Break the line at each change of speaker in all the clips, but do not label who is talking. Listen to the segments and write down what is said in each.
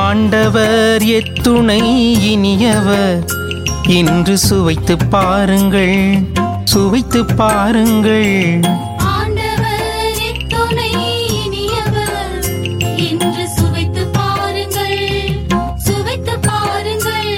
ஆண்டவர் எத்துணை இனியவர் என்று சுவைத்து பாருங்கள் சுவைத்து பாருங்கள்
ஆண்டவர் எத்துணை இனியவர் என்று சுவைத்து பாருங்கள் சுவைத்து பாருங்கள்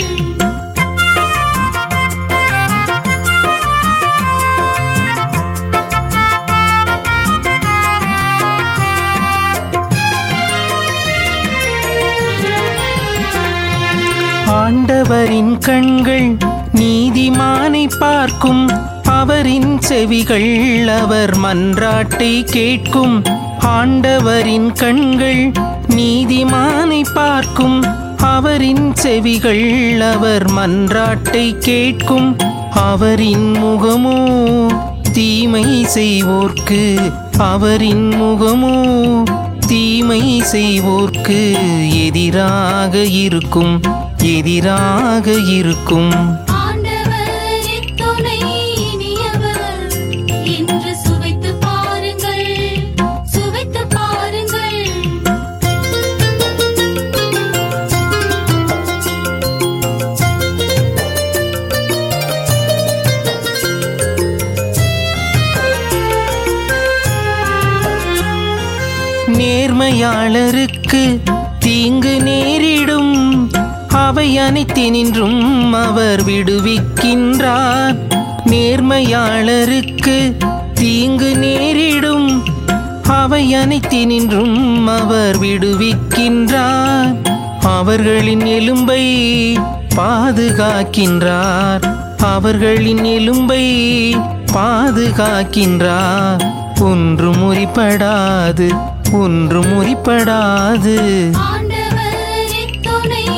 ஆண்டவரின் கண்கள் நீதிமானை பார்க்கும் அவரின் செவிகள் அவர் மன்றாட்டை கேட்கும் ஆண்டவரின் கண்கள் நீதிமானை பார்க்கும் அவரின் செவிகள் அவர் மன்றாட்டை கேட்கும் அவரின் முகமோ தீமை செய்வோர்க்கு அவரின் முகமோ தீமை செய்வோர்க்கு எதிராக இருக்கும் எதிராக இருக்கும்
ஆண்டவர் எத்துணை இனியவர் என்று சுவைத்து பாருங்கள் சுவைத்து பாருங்கள்
நேர்மையாளருக்கு தீங்கு நேரிடும் அவை அனைத்தினின்றும் அவர் விடுவிக்கின்றார் நேர்மையாளருக்கு தீங்கு நேரிடும் அவை அனைத்தினின்றும் அவர் விடுவிக்கின்றார் அவர்களின் எலும்பை பாதுகாக்கின்றார் அவர்களின் எலும்பை பாதுகாக்கின்றார் ஒன்று முறிப்படாது ஒன்று முறிப்படாது
ஆண்டவர் எத்துணை